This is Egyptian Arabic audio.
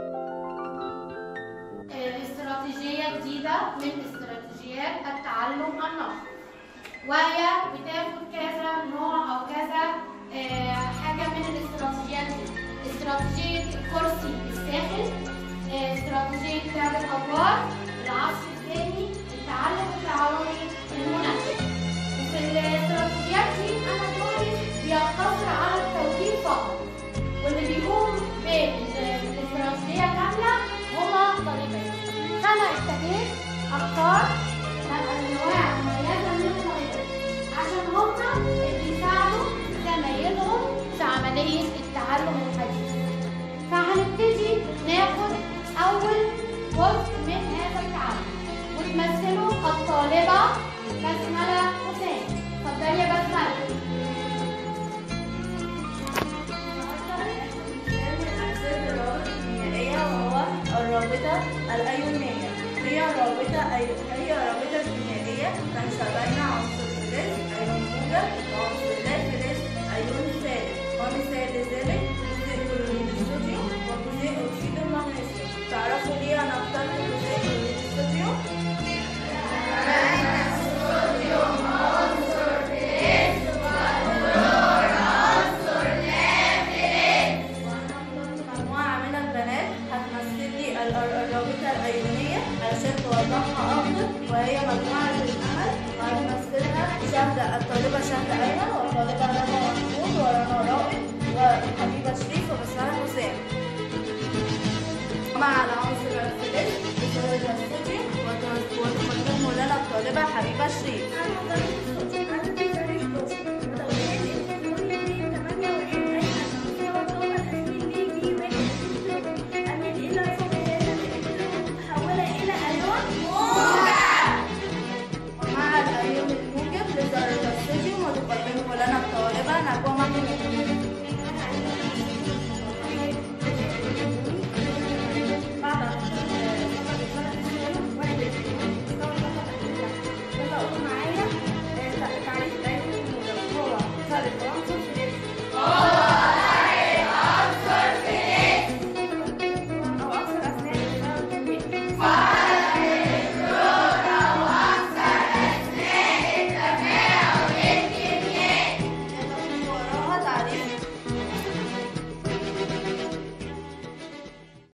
استراتيجية جديدة من استراتيجيات التعلم النشط وهي بتاخد كذا نوع أو كذا آه، حاجة من الاستراتيجيات دي استراتيجية الكرسي الساخن آه، استراتيجية لعب الأدوار العصر الثاني التعلم التعاوني المناسب وفي الاستراتيجيات دي أنا دوري بيقتصر على التوجيه فقط واللي بيقوم بالاستراتيجية كاملة هما طالبين فأنا ابتديت أختار أنواع مميزة من الطالبين عشان هما اللي بيساعدوا زمايلهم في عملية التعلم الحديث فهنبتدي ناخد أول جزء من هذا التعلم وتمثله الطالبة بسملة حسين اتفضلي يا بسملة الرابط الكيميائية وهو الرابطة الأيونية هي رابطة أي- هي رابطة كيميائية تنشأ بين عنصر فلز أيون موجب وعنصر لا فلز أيون سالب ومثال لذلك جزيء كلوريد الصوديوم وجزيء أكسيد المغنيسيوم تعرفوا ليه أنا اخترت جزيء كلوريد الصوديوم؟ مجموعة من البنات هتمثل لي ال- ال- الرابطة الأيونية علشان توضحها أكتر وهي مجموعة الأمل وهتمثلها شهدة الطالبة شهدة أيمن والطالبة رنا محمود ورنا رائد وحبيبة شريف وبسملة حسام مع العنصر الفلز بسبب الصوديوم وت- وتقدمه لنا الطالبة حبيبة شريف ومع الأيون الموجب لذرة الصوديوم وتقدمه لنا الطالبة نجوى